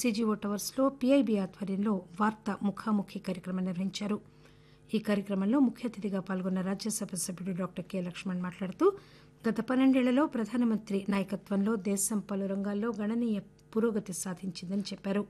CGO టవర్స్లో PIB ఆధ్వర్యంలో వార్తా ముఖాముఖి కార్యక్రమం నిర్వహించారు ఈ కార్యక్రమంలో ముఖ్య అతిథిగా పాల్గొన్న రాజ్యసభ సభ్యుడు డాక్టర్ కె లక్ష్మణ్ మాట్లాడుతూ గత పన్నెండేళ్లలో ప్రధానమంత్రి నాయకత్వంలో దేశం పలు రంగాల్లో గణనీయ పురోగతి సాధించిందని చెప్పారు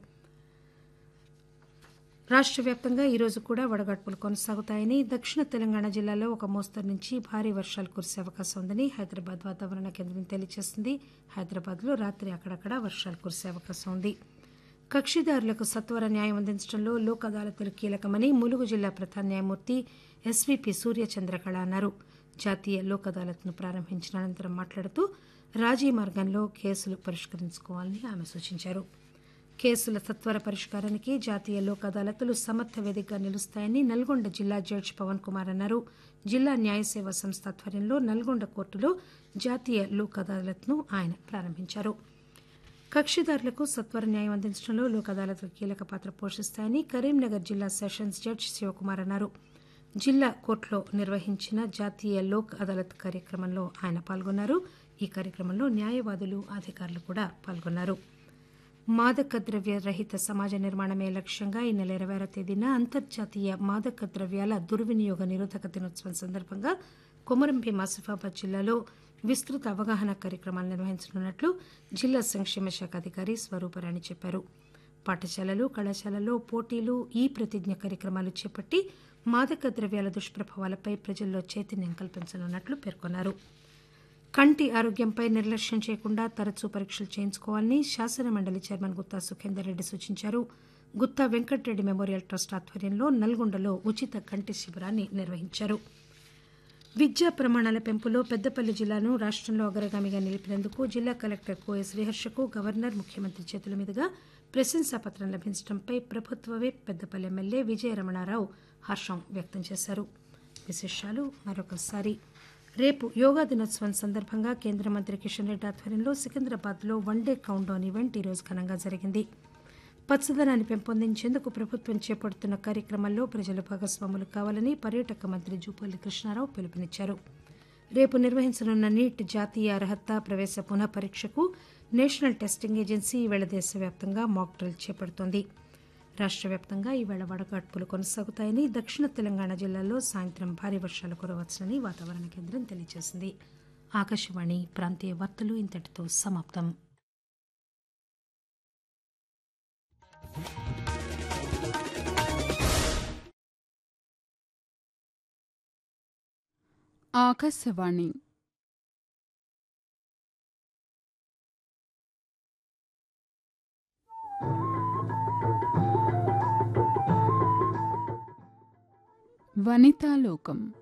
రాష్ట్ర వ్యాప్తంగా ఈరోజు కూడా వడగాడ్పులు కొనసాగుతాయని దక్షిణ తెలంగాణ జిల్లాలో ఒక మోస్తరు నుంచి భారీ వర్షాలు కురిసే అవకాశం ఉందని హైదరాబాద్ వాతావరణ కేంద్రం తెలియజేసింది హైదరాబాద్లో రాత్రి అక్కడక్కడ వర్షాలు కురిసే అవకాశం ఉంది కక్షిదారులకు సత్వర న్యాయం అందించడంలో లోక్ అదాలతులు కీలకమని ములుగు జిల్లా ప్రధాన న్యాయమూర్తి ఎస్వీపీ సూర్యచంద్రకళ అన్నారు జాతీయ లోక్ అదాలత్ను ప్రారంభించిన అనంతరం మాట్లాడుతూ రాజీ మార్గంలో కేసులు పరిష్కరించుకోవాలని ఆమె సూచించారు కేసుల సత్వర పరిష్కారానికి జాతీయ లోక్ అదాలతులు సమర్థ వేదికగా నిలుస్తాయని నల్గొండ జిల్లా జడ్జి పవన్ కుమార్ అన్నారు జిల్లా న్యాయ సేవా సంస్థ ఆధ్వర్యంలో నల్గొండ కోర్టులో జాతీయ లోక్ అదాలత్ను ఆయన ప్రారంభించారు కక్షిదారులకు సత్వర న్యాయం అందించడంలో లోక్ అదాలత్లు కీలక పాత్ర పోషిస్తాయని కరీంనగర్ జిల్లా సెషన్స్ జడ్జి శివకుమార్ అన్నారు జిల్లా కోర్టులో నిర్వహించిన జాతీయ లోక్ అదాలత్ కార్యక్రమంలో ఆయన పాల్గొన్నారు ఈ కార్యక్రమంలో న్యాయవాదులు అధికారులు కూడా పాల్గొన్నారు మాదక ద్రవ్య రహిత సమాజ నిర్మాణమే లక్ష్యంగా ఈ నెల ఇరవై ఆరో తేదీన అంతర్జాతీయ మాదక ద్రవ్యాల దుర్వినియోగ నిరోధక దినోత్సవం సందర్భంగా కొమరంభీం ఆసిఫాబాద్ జిల్లాలో విస్తృత అవగాహన కార్యక్రమాలు నిర్వహించనున్నట్లు జిల్లా సంక్షేమ శాఖ అధికారి స్వరూపరాణి చెప్పారు పాఠశాలలు కళాశాలల్లో పోటీలు ఈ ప్రతిజ్ఞ కార్యక్రమాలు చేపట్టి మాదక ద్రవ్యాల దుష్ప్రభావాలపై ప్రజల్లో చైతన్యం కల్పించనున్నట్లు పేర్కొన్నారు కంటి ఆరోగ్యంపై నిర్లక్ష్యం చేయకుండా తరచూ పరీక్షలు చేయించుకోవాలని శాసన మండలి చైర్మన్ గుత్తా సుఖేందర్ రెడ్డి సూచించారు గుత్తా వెంకటరెడ్డి మెమోరియల్ ట్రస్ట్ ఆధ్వర్యంలో నల్గొండలో ఉచిత కంటి శిబిరాన్ని నిర్వహించారు విద్యా ప్రమాణాల పెంపులో పెద్దపల్లి జిల్లాను రాష్టంలో అగ్రగామిగా నిలిపినందుకు జిల్లా కలెక్టర్ కోయ శ్రీహర్షకు గవర్నర్ ముఖ్యమంత్రి చేతుల మీదుగా ప్రశంసాపత్రం లభించడంపై ప్రభుత్వ విప్ పెద్దపల్లి ఎమ్మెల్యే విజయ రమణారావు హర్షం వ్యక్తం చేశారు విశేషాలు మరొకసారి రేపు యోగా దినోత్సవం సందర్భంగా కేంద్ర మంత్రి కిషన్ రెడ్డి ఆధ్వర్యంలో సికింద్రాబాద్లో వన్డే కౌంట్ డౌన్ ఈవెంట్ ఈరోజు ఘనంగా జరిగింది పచ్చదనాన్ని పెంపొందించేందుకు ప్రభుత్వం చేపడుతున్న కార్యక్రమాల్లో ప్రజలు భాగస్వాములు కావాలని పర్యాటక మంత్రి జూపల్లి కృష్ణారావు పిలుపునిచ్చారు రేపు నిర్వహించనున్న నీట్ జాతీయ అర్హత ప్రవేశ పునః పరీక్షకు నేషనల్ టెస్టింగ్ ఏజెన్సీ ఈవేళ దేశవ్యాప్తంగా మాక్ డ్రిల్ చేపడుతోంది రాష్ట్ర వ్యాప్తంగా ఈవేళ వడగాడ్పులు కొనసాగుతాయని దక్షిణ తెలంగాణ జిల్లాల్లో సాయంత్రం భారీ వర్షాలు కురవచ్చని వాతావరణ కేంద్రం తెలియజేసింది ఆకాశవాణి ప్రాంతీయ వార్తలు ఇంతటితో సమాప్తం ఆకాశవాణి వనితాలోకం